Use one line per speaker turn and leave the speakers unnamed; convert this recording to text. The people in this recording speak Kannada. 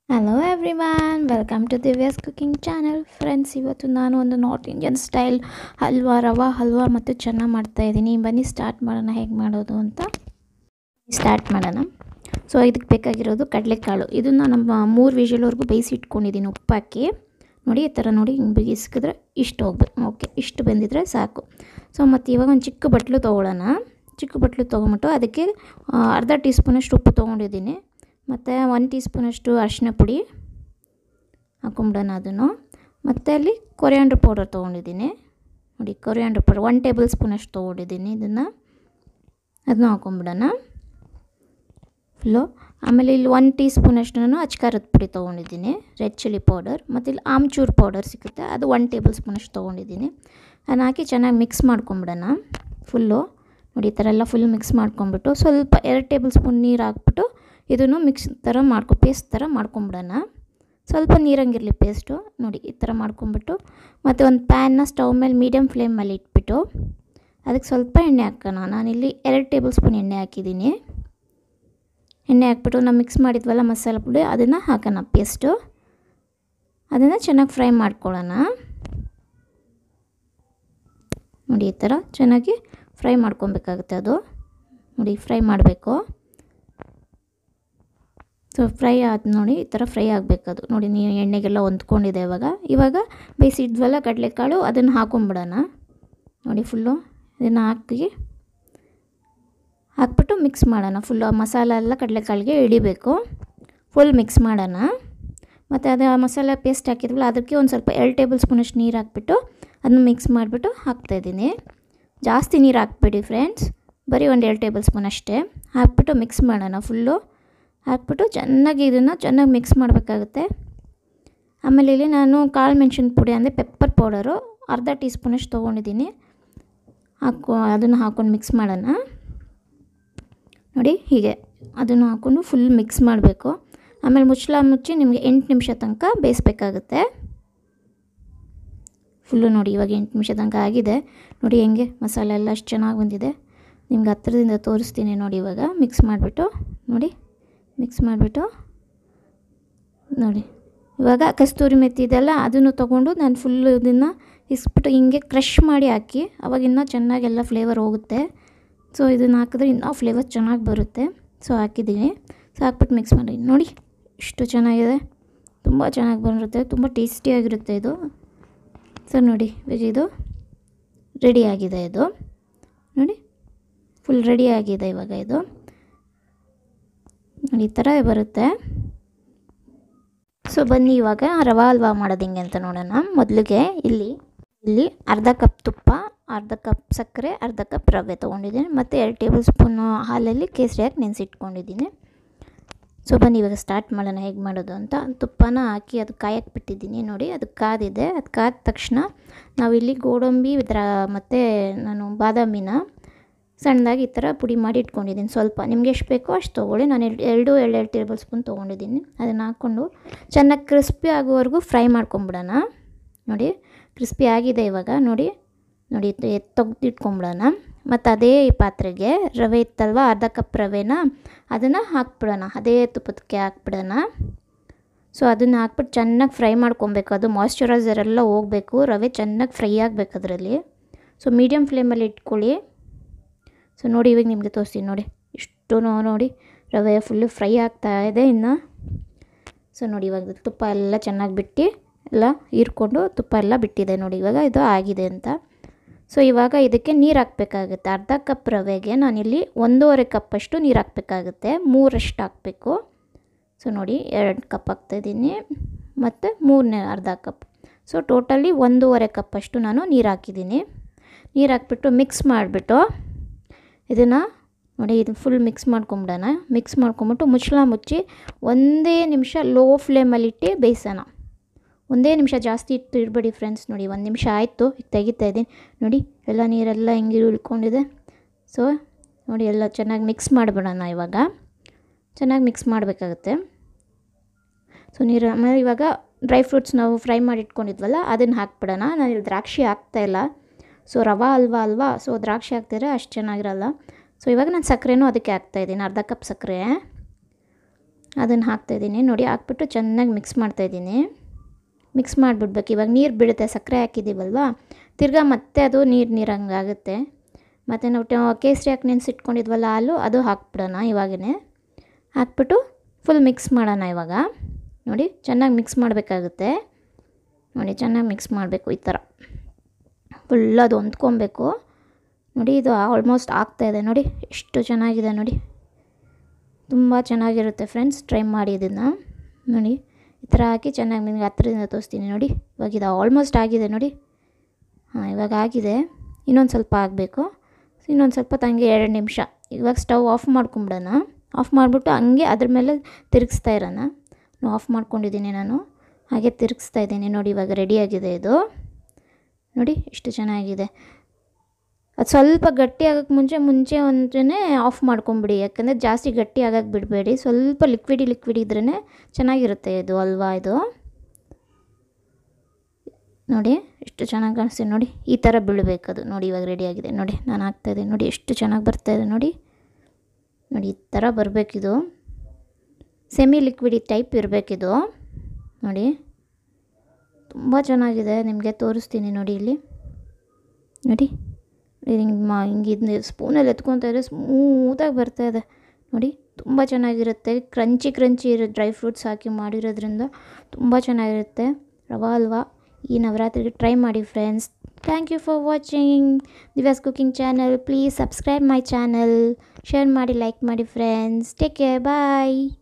hello everyone welcome to Divya's cooking channel friends ಇವತ್ತು ನಾನು ಒಂದು north Indian style halwa rava halwa ಮತ್ತು ಚೆನ್ನಾಗಿ ಮಾಡ್ತಾಯಿದ್ದೀನಿ ಬನ್ನಿ ಸ್ಟಾರ್ಟ್ ಮಾಡೋಣ ಹೇಗೆ ಮಾಡೋದು ಅಂತ ಸ್ಟಾರ್ಟ್ ಮಾಡೋಣ ಸೊ ಇದಕ್ಕೆ ಬೇಕಾಗಿರೋದು ಕಡಲೆಕಾಳು ಇದನ್ನು ನಮ್ಮ ಮೂರು ವಿಷಲ್ವರೆಗೂ ಬೇಯಿಸಿ ಇಟ್ಕೊಂಡಿದ್ದೀನಿ ಉಪ್ಪಾಕಿ ನೋಡಿ ಈ ಥರ ನೋಡಿ ಹಿಂಗೆ ಬಿಗಿಸ್ಕಿದ್ರೆ ಇಷ್ಟು ಹೋಗ್ಬೇಕು ಓಕೆ ಇಷ್ಟು ಬೆಂದಿದ್ರೆ ಸಾಕು ಸೊ ಮತ್ತು ಇವಾಗ ಒಂದು ಚಿಕ್ಕ ಬಟ್ಲು ತೊಗೊಳ್ಳೋಣ ಚಿಕ್ಕ ಬಟ್ಲು ತೊಗೊಂಬಿಟ್ಟು ಅದಕ್ಕೆ ಆ, ಅರ್ಧ ಟೀ ಸ್ಪೂನಷ್ಟು ಉಪ್ಪು ತೊಗೊಂಡಿದ್ದೀನಿ ಮತ್ತು ಒನ್ ಟೀ ಸ್ಪೂನಷ್ಟು ಅರಿಶಿನ ಪುಡಿ ಹಾಕೊಂಬಿಡೋಣ ಅದನ್ನು ಮತ್ತು ಅಲ್ಲಿ ಕೊರಿಯಾಂಡ್ರ್ ಪೌಡರ್ ತೊಗೊಂಡಿದ್ದೀನಿ ನೋಡಿ ಕೊರಿಯಾಂಡ್ರ್ ಪೌಡರ್ ಒನ್ ಟೇಬಲ್ ಸ್ಪೂನಷ್ಟು ತೊಗೊಂಡಿದ್ದೀನಿ ಇದನ್ನು ಅದನ್ನು ಹಾಕೊಂಬಿಡೋಣ ಫುಲ್ಲು ಆಮೇಲೆ ಇಲ್ಲಿ ಒನ್ ಟೀ ಸ್ಪೂನಷ್ಟು ನಾನು ಅಚ್ಕಾರದ ಪುಡಿ ತೊಗೊಂಡಿದ್ದೀನಿ ರೆಡ್ ಚಿಲ್ಲಿ ಪೌಡರ್ ಮತ್ತು ಇಲ್ಲಿ ಆಮ್ಚೂರ್ ಪೌಡರ್ ಸಿಗುತ್ತೆ ಅದು ಒನ್ ಟೇಬಲ್ ಸ್ಪೂನಷ್ಟು ತೊಗೊಂಡಿದ್ದೀನಿ ಅದನ್ನ ಹಾಕಿ ಚೆನ್ನಾಗಿ ಮಿಕ್ಸ್ ಮಾಡ್ಕೊಂಬಿಡೋಣ ಫುಲ್ಲು ನೋಡಿ ಈ ಥರ ಎಲ್ಲ ಫುಲ್ ಮಿಕ್ಸ್ ಮಾಡ್ಕೊಂಬಿಟ್ಟು ಸ್ವಲ್ಪ ಎರಡು ಟೇಬಲ್ ಸ್ಪೂನ್ ನೀರು ಹಾಕ್ಬಿಟ್ಟು ಇದನ್ನು ಮಿಕ್ಸ್ ಥರ ಮಾಡ್ಕೊ ಪೇಸ್ಟ್ ಥರ ಮಾಡ್ಕೊಂಬಿಡೋಣ ಸ್ವಲ್ಪ ನೀರಂಗಿರಲಿ ಪೇಸ್ಟು ನೋಡಿ ಈ ಥರ ಮಾಡ್ಕೊಂಬಿಟ್ಟು ಮತ್ತು ಒಂದು ಪ್ಯಾನ್ನ ಸ್ಟವ್ ಮೇಲೆ ಮೀಡಿಯಮ್ ಫ್ಲೇಮಲ್ಲಿ ಇಟ್ಬಿಟ್ಟು ಅದಕ್ಕೆ ಸ್ವಲ್ಪ ಎಣ್ಣೆ ಹಾಕೋಣ ನಾನಿಲ್ಲಿ ಎರಡು ಟೇಬಲ್ ಸ್ಪೂನ್ ಎಣ್ಣೆ ಹಾಕಿದ್ದೀನಿ ಎಣ್ಣೆ ಹಾಕ್ಬಿಟ್ಟು ನಾವು ಮಿಕ್ಸ್ ಮಾಡಿದ್ವಲ್ಲ ಮಸಾಲೆ ಪುಡಿ ಅದನ್ನು ಹಾಕೋಣ ಪೇಸ್ಟು ಅದನ್ನು ಚೆನ್ನಾಗಿ ಫ್ರೈ ಮಾಡ್ಕೊಳ್ಳೋಣ ನೋಡಿ ಈ ಥರ ಚೆನ್ನಾಗಿ ಫ್ರೈ ಮಾಡ್ಕೊಬೇಕಾಗುತ್ತೆ ಅದು ನೋಡಿ ಫ್ರೈ ಮಾಡಬೇಕು ಸೊ ಫ್ರೈ ಆದ ನೋಡಿ ಈ ಥರ ಫ್ರೈ ಆಗಬೇಕದು ನೋಡಿ ನೀವು ಎಣ್ಣೆಗೆಲ್ಲ ಹೊಂದ್ಕೊಂಡಿದೆ ಇವಾಗ ಇವಾಗ ಬೇಯಿಸಿದ್ವಲ್ಲ ಕಡಲೆಕಾಳು ಅದನ್ನು ಹಾಕೊಂಬಿಡೋಣ ನೋಡಿ ಫುಲ್ಲು ಇದನ್ನು ಹಾಕಿ ಹಾಕ್ಬಿಟ್ಟು ಮಿಕ್ಸ್ ಮಾಡೋಣ ಫುಲ್ಲು ಮಸಾಲೆ ಎಲ್ಲ ಕಡಲೆಕಾಳಿಗೆ ಇಳಿಬೇಕು ಫುಲ್ ಮಿಕ್ಸ್ ಮಾಡೋಣ ಮತ್ತು ಅದು ಆ ಮಸಾಲೆ ಪೇಸ್ಟ್ ಹಾಕಿದ್ವಲ್ಲ ಅದಕ್ಕೆ ಒಂದು ಸ್ವಲ್ಪ ಎರಡು ಟೇಬಲ್ ಸ್ಪೂನಷ್ಟು ನೀರು ಹಾಕ್ಬಿಟ್ಟು ಅದನ್ನು ಮಿಕ್ಸ್ ಮಾಡಿಬಿಟ್ಟು ಹಾಕ್ತಾಯಿದ್ದೀನಿ ಜಾಸ್ತಿ ನೀರು ಹಾಕ್ಬೇಡಿ ಫ್ರೆಂಡ್ಸ್ ಬರೀ ಒಂದು ಎರಡು ಟೇಬಲ್ ಸ್ಪೂನ್ ಅಷ್ಟೇ ಹಾಕ್ಬಿಟ್ಟು ಮಿಕ್ಸ್ ಮಾಡೋಣ ಫುಲ್ಲು ಹಾಕ್ಬಿಟ್ಟು ಚೆನ್ನಾಗಿ ಇದನ್ನು ಚೆನ್ನಾಗಿ ಮಿಕ್ಸ್ ಮಾಡಬೇಕಾಗುತ್ತೆ ಆಮೇಲೆ ಇಲ್ಲಿ ನಾನು ಕಾಳು ಮೆಣಸಿನ ಪುಡಿ ಅಂದರೆ ಪೆಪ್ಪರ್ ಪೌಡರು ಅರ್ಧ ಟೀ ಸ್ಪೂನಷ್ಟು ತೊಗೊಂಡಿದ್ದೀನಿ ಹಾಕೊ ಅದನ್ನು ಹಾಕ್ಕೊಂಡು ಮಿಕ್ಸ್ ಮಾಡೋಣ ನೋಡಿ ಹೀಗೆ ಅದನ್ನು ಹಾಕ್ಕೊಂಡು ಫುಲ್ ಮಿಕ್ಸ್ ಮಾಡಬೇಕು ಆಮೇಲೆ ಮುಚ್ಚಳ ಮುಚ್ಚಿ ನಿಮಗೆ ಎಂಟು ನಿಮಿಷ ತನಕ ಬೇಯಿಸ್ಬೇಕಾಗುತ್ತೆ ಫುಲ್ಲು ನೋಡಿ ಇವಾಗ ಎಂಟು ನಿಮಿಷ ತನಕ ಆಗಿದೆ ನೋಡಿ ಹೆಂಗೆ ಮಸಾಲೆ ಎಲ್ಲ ಅಷ್ಟು ಚೆನ್ನಾಗಿ ಬಂದಿದೆ ನಿಮ್ಗೆ ಹತ್ರದಿಂದ ತೋರಿಸ್ತೀನಿ ನೋಡಿ ಇವಾಗ ಮಿಕ್ಸ್ ಮಾಡಿಬಿಟ್ಟು ನೋಡಿ ಮಿಕ್ಸ್ ಮಾಡಿಬಿಟ್ಟು ನೋಡಿ ಇವಾಗ ಕಸ್ತೂರಿ ಮೆಥಿ ಇದೆಲ್ಲ ಅದನ್ನು ತೊಗೊಂಡು ನಾನು ಫುಲ್ಲು ಇದನ್ನು ಇಸ್ಬಿಟ್ಟು ಹಿಂಗೆ ಕ್ರಷ್ ಮಾಡಿ ಹಾಕಿ ಅವಾಗ ಇನ್ನೂ ಚೆನ್ನಾಗೆಲ್ಲ ಫ್ಲೇವರ್ ಹೋಗುತ್ತೆ ಸೊ ಇದನ್ನು ಹಾಕಿದ್ರೆ ಇನ್ನೂ ಫ್ಲೇವರ್ ಚೆನ್ನಾಗಿ ಬರುತ್ತೆ ಸೊ ಹಾಕಿದ್ದೀನಿ ಸೊ ಹಾಕ್ಬಿಟ್ಟು ಮಿಕ್ಸ್ ಮಾಡಿ ನೋಡಿ ಇಷ್ಟು ಚೆನ್ನಾಗಿದೆ ತುಂಬ ಚೆನ್ನಾಗಿ ಬರುತ್ತೆ ತುಂಬ ಟೇಸ್ಟಿಯಾಗಿರುತ್ತೆ ಇದು ಸೊ ನೋಡಿ ಇವಾಗ ಇದು ರೆಡಿ ಆಗಿದೆ ಇದು ನೋಡಿ ಫುಲ್ ರೆಡಿ ಆಗಿದೆ ಇವಾಗ ಇದು ನೋಡಿ ಈ ಥರ ಬರುತ್ತೆ ಸೊ ಬನ್ನಿ ಇವಾಗ ರವಾ ಹಲ್ವಾ ಮಾಡೋದು ಹೆಂಗೆ ಅಂತ ನೋಡೋಣ ಮೊದಲಿಗೆ ಇಲ್ಲಿ ಇಲ್ಲಿ ಅರ್ಧ ಕಪ್ ತುಪ್ಪ ಅರ್ಧ ಕಪ್ ಸಕ್ಕರೆ ಅರ್ಧ ಕಪ್ ರವೆ ತೊಗೊಂಡಿದ್ದೀನಿ ಮತ್ತು ಎರಡು ಟೇಬಲ್ ಸ್ಪೂನು ಹಾಲಲ್ಲಿ ಕೇಸರಿ ಹಾಕಿ ನೆನೆಸಿಟ್ಕೊಂಡಿದ್ದೀನಿ ಸೊ ಬನ್ನಿ ಇವಾಗ ಸ್ಟಾರ್ಟ್ ಮಾಡೋಣ ಹೇಗೆ ಮಾಡೋದು ಅಂತ ತುಪ್ಪನ ಹಾಕಿ ಅದು ಕಾಯಕ್ಕೆ ಬಿಟ್ಟಿದ್ದೀನಿ ನೋಡಿ ಅದು ಕಾದಿದೆ ಅದು ಕಾದ ತಕ್ಷಣ ನಾವಿಲ್ಲಿ ಗೋಡಂಬಿ ದ್ರ ಮತ್ತು ನಾನು ಬಾದಾಮಿನ ಸಣ್ಣದಾಗಿ ಈ ಥರ ಪುಡಿ ಮಾಡಿ ಇಟ್ಕೊಂಡಿದ್ದೀನಿ ಸ್ವಲ್ಪ ನಿಮ್ಗೆ ಎಷ್ಟು ಬೇಕೋ ಅಷ್ಟು ತೊಗೊಳ್ಳಿ ನಾನು ಎರಡು ಎರಡು ಎರಡು ಟೇಬಲ್ ಸ್ಪೂನ್ ತೊಗೊಂಡಿದ್ದೀನಿ ಅದನ್ನು ಹಾಕ್ಕೊಂಡು ಚೆನ್ನಾಗಿ ಕ್ರಿಸ್ಪಿ ಆಗೋವರೆಗೂ ಫ್ರೈ ಮಾಡ್ಕೊಂಬಿಡೋಣ ನೋಡಿ ಕ್ರಿಸ್ಪಿ ಆಗಿದೆ ಇವಾಗ ನೋಡಿ ನೋಡಿ ತೆಗ್ದಿಟ್ಕೊಂಬಿಡೋಣ ಮತ್ತು ಅದೇ ಪಾತ್ರೆಗೆ ರವೆ ಇತ್ತಲ್ವ ಅರ್ಧ ಕಪ್ ರವೆನ ಅದನ್ನು ಹಾಕ್ಬಿಡೋಣ ಅದೇ ತುಪ್ಪದಕ್ಕೆ ಹಾಕ್ಬಿಡೋಣ ಸೊ ಅದನ್ನು ಹಾಕ್ಬಿಟ್ಟು ಚೆನ್ನಾಗಿ ಫ್ರೈ ಮಾಡ್ಕೊಬೇಕು ಅದು ಮಾಯ್ಶ್ಚರೈಸರ್ ಎಲ್ಲ ಹೋಗಬೇಕು ರವೆ ಚೆನ್ನಾಗಿ ಫ್ರೈ ಆಗಬೇಕು ಅದರಲ್ಲಿ ಸೊ ಮೀಡಿಯಮ್ ಫ್ಲೇಮಲ್ಲಿ ಇಟ್ಕೊಳ್ಳಿ ಸೊ ನೋಡಿ ಇವಾಗ ನಿಮಗೆ ತೋರಿಸ್ತೀನಿ ನೋಡಿ ಇಷ್ಟು ನೋಡಿ ರವೆ ಫುಲ್ಲು ಫ್ರೈ ಆಗ್ತಾ ಇದೆ ಇನ್ನು ಸೊ ನೋಡಿ ಇವಾಗ ತುಪ್ಪ ಎಲ್ಲ ಚೆನ್ನಾಗಿ ಬಿಟ್ಟು ಎಲ್ಲ ಹೀರ್ಕೊಂಡು ತುಪ್ಪ ಎಲ್ಲ ಬಿಟ್ಟಿದೆ ನೋಡಿ ಇವಾಗ ಇದು ಆಗಿದೆ ಅಂತ ಸೊ ಇವಾಗ ಇದಕ್ಕೆ ನೀರು ಹಾಕಬೇಕಾಗುತ್ತೆ ಅರ್ಧ ಕಪ್ ರವೆಗೆ ನಾನಿಲ್ಲಿ ಒಂದೂವರೆ ಕಪ್ಪಷ್ಟು ನೀರು ಹಾಕಬೇಕಾಗುತ್ತೆ ಮೂರಷ್ಟು ಹಾಕಬೇಕು ಸೊ ನೋಡಿ ಎರಡು ಕಪ್ ಹಾಕ್ತಾಯಿದ್ದೀನಿ ಮತ್ತು ಮೂರನೇ ಅರ್ಧ ಕಪ್ ಸೊ ಟೋಟಲಿ ಒಂದೂವರೆ ಕಪ್ಪಷ್ಟು ನಾನು ನೀರು ಹಾಕಿದ್ದೀನಿ ನೀರು ಹಾಕ್ಬಿಟ್ಟು ಮಿಕ್ಸ್ ಮಾಡಿಬಿಟ್ಟು ಇದನ್ನು ನೋಡಿ ಇದು ಫುಲ್ ಮಿಕ್ಸ್ ಮಾಡ್ಕೊಂಬಿಡೋಣ ಮಿಕ್ಸ್ ಮಾಡ್ಕೊಂಬಿಟ್ಟು ಮುಚ್ಚಳ ಮುಚ್ಚಿ ಒಂದೇ ನಿಮಿಷ ಲೋ ಫ್ಲೇಮಲ್ಲಿಟ್ಟು ಬೇಯಿಸೋಣ ಒಂದೇ ನಿಮಿಷ ಜಾಸ್ತಿ ಇಟ್ಟು ಇಡಬೇಡಿ ಫ್ರೆಂಡ್ಸ್ ನೋಡಿ ಒಂದು ನಿಮಿಷ ಆಯಿತು ಈಗ ತೆಗಿತಾ ಇದ್ದೀನಿ ನೋಡಿ ಎಲ್ಲ ನೀರೆಲ್ಲ ಹಿಂಗೆ ಉಳ್ಕೊಂಡಿದೆ ಸೊ ನೋಡಿ ಎಲ್ಲ ಚೆನ್ನಾಗಿ ಮಿಕ್ಸ್ ಮಾಡಿಬಿಡೋಣ ಇವಾಗ ಚೆನ್ನಾಗಿ ಮಿಕ್ಸ್ ಮಾಡಬೇಕಾಗುತ್ತೆ ಸೊ ನೀರು ಆಮೇಲೆ ಇವಾಗ ಡ್ರೈ ಫ್ರೂಟ್ಸ್ ನಾವು ಫ್ರೈ ಮಾಡಿ ಇಟ್ಕೊಂಡಿದ್ವಲ್ಲ ಅದನ್ನು ಹಾಕ್ಬಿಡೋಣ ನಾನು ಇಲ್ಲಿ ದ್ರಾಕ್ಷಿ ಹಾಕ್ತಾಯಿಲ್ಲ ಸೊ ರವಾ ಅಲ್ವಾ ಅಲ್ವಾ ಸೊ ದ್ರಾಕ್ಷಿ ಹಾಕ್ತಿದ್ರೆ ಅಷ್ಟು ಚೆನ್ನಾಗಿರಲ್ಲ ಸೊ ಇವಾಗ ನಾನು ಸಕ್ಕರೆನೂ ಅದಕ್ಕೆ ಹಾಕ್ತಾಯಿದ್ದೀನಿ ಅರ್ಧ ಕಪ್ ಸಕ್ಕರೆ ಅದನ್ನು ಹಾಕ್ತಾಯಿದ್ದೀನಿ ನೋಡಿ ಹಾಕ್ಬಿಟ್ಟು ಚೆನ್ನಾಗಿ ಮಿಕ್ಸ್ ಮಾಡ್ತಾಯಿದ್ದೀನಿ ಮಿಕ್ಸ್ ಮಾಡಿಬಿಡ್ಬೇಕು ಇವಾಗ ನೀರು ಬಿಡುತ್ತೆ ಸಕ್ಕರೆ ಹಾಕಿದ್ದೀವಲ್ವ ತಿರ್ಗಾ ಮತ್ತೆ ಅದು ನೀರು ನೀರಂಗೆ ಆಗುತ್ತೆ ಮತ್ತು ನಾವು ಟ ಕೇಸರಿ ಹಾಕಿ ನೆನೆಸಿಟ್ಕೊಂಡಿದ್ವಲ್ಲ ಹಾಲು ಅದು ಹಾಕ್ಬಿಡೋಣ ಇವಾಗೇ ಹಾಕ್ಬಿಟ್ಟು ಫುಲ್ ಮಿಕ್ಸ್ ಮಾಡೋಣ ಇವಾಗ ನೋಡಿ ಚೆನ್ನಾಗಿ ಮಿಕ್ಸ್ ಮಾಡಬೇಕಾಗುತ್ತೆ ನೋಡಿ ಚೆನ್ನಾಗಿ ಮಿಕ್ಸ್ ಮಾಡಬೇಕು ಈ ಥರ ಫುಲ್ ಅದು ಹೊಂದ್ಕೊಬೇಕು ನೋಡಿ ಇದು ಆಲ್ಮೋಸ್ಟ್ ಆಗ್ತಾಯಿದೆ ನೋಡಿ ಎಷ್ಟು ಚೆನ್ನಾಗಿದೆ ನೋಡಿ ತುಂಬ ಚೆನ್ನಾಗಿರುತ್ತೆ ಫ್ರೆಂಡ್ಸ್ ಟ್ರೈ ಮಾಡಿ ಇದನ್ನು ನೋಡಿ ಈ ಥರ ಹಾಕಿ ಚೆನ್ನಾಗಿ ನಿಮಗೆ ಹತ್ರದಿಂದ ತೋರಿಸ್ತೀನಿ ನೋಡಿ ಇವಾಗ ಇದು ಆಲ್ಮೋಸ್ಟ್ ಆಗಿದೆ ನೋಡಿ ಹಾಂ ಇವಾಗ ಆಗಿದೆ ಇನ್ನೊಂದು ಸ್ವಲ್ಪ ಆಗಬೇಕು ಇನ್ನೊಂದು ಸ್ವಲ್ಪ ತಂಗೆ ಎರಡು ನಿಮಿಷ ಇವಾಗ ಸ್ಟವ್ ಆಫ್ ಮಾಡ್ಕೊಂಬಿಡೋಣ ಆಫ್ ಮಾಡಿಬಿಟ್ಟು ಹಂಗೆ ಅದ್ರ ಮೇಲೆ ತಿರುಗಿಸ್ತಾ ಇರೋಣ ಆಫ್ ಮಾಡ್ಕೊಂಡಿದ್ದೀನಿ ನಾನು ಹಾಗೆ ತಿರುಗಿಸ್ತಾ ಇದ್ದೀನಿ ನೋಡಿ ಇವಾಗ ರೆಡಿಯಾಗಿದೆ ಇದು ನೋಡಿ ಎಷ್ಟು ಚೆನ್ನಾಗಿದೆ ಅದು ಸ್ವಲ್ಪ ಗಟ್ಟಿ ಆಗೋಕ್ಕೆ ಮುಂಚೆ ಮುಂಚೆ ಒಂದೇ ಆಫ್ ಮಾಡ್ಕೊಂಬಿಡಿ ಯಾಕಂದರೆ ಜಾಸ್ತಿ ಗಟ್ಟಿ ಆಗೋಕ್ಕೆ ಬಿಡಬೇಡಿ ಸ್ವಲ್ಪ ಲಿಕ್ವಿಡಿ ಲಿಕ್ವಿಡ್ ಇದ್ರೇ ಚೆನ್ನಾಗಿರುತ್ತೆ ಇದು ಅಲ್ವಾ ಇದು ನೋಡಿ ಎಷ್ಟು ಚೆನ್ನಾಗಿ ಕಾಣಿಸ್ತಿದೆ ನೋಡಿ ಈ ಥರ ಬೀಳಬೇಕದು ನೋಡಿ ಇವಾಗ ರೆಡಿಯಾಗಿದೆ ನೋಡಿ ನಾನು ಹಾಕ್ತಾಯಿದ್ದೀನಿ ನೋಡಿ ಎಷ್ಟು ಚೆನ್ನಾಗಿ ಬರ್ತಾಯಿದೆ ನೋಡಿ ನೋಡಿ ಈ ಥರ ಬರಬೇಕಿದು ಸೆಮಿ ಲಿಕ್ವಿಡಿ ಟೈಪ್ ಇರಬೇಕಿದು ನೋಡಿ ತುಂಬ ಚೆನ್ನಾಗಿದೆ ನಿಮಗೆ ತೋರಿಸ್ತೀನಿ ನೋಡಿ ಇಲ್ಲಿ ನೋಡಿ ಹಿಂಗೆ ಮಾ ಹಿಂಗೆ ಇದನ್ನ ಸ್ಪೂನಲ್ಲಿ ಎತ್ಕೊತಾ ಇದ್ರೆ ಸ್ಮೂತಾಗಿ ಬರ್ತಾಯಿದೆ ನೋಡಿ ತುಂಬ ಚೆನ್ನಾಗಿರುತ್ತೆ ಕ್ರಂಚಿ ಕ್ರಂಚಿ ಇರೋ ಡ್ರೈ ಫ್ರೂಟ್ಸ್ ಹಾಕಿ ಮಾಡಿರೋದ್ರಿಂದ ತುಂಬ ಚೆನ್ನಾಗಿರುತ್ತೆ ರವಾ ಹಲ್ವಾ ಈ ನವರಾತ್ರಿಗೆ ಟ್ರೈ ಮಾಡಿ friends thank you for watching Divya's cooking channel please subscribe my channel share ಮಾಡಿ ಲೈಕ್ ಮಾಡಿ ಫ್ರೆಂಡ್ಸ್ ಟೇಕ್ ಕೇರ್ ಬಾಯ್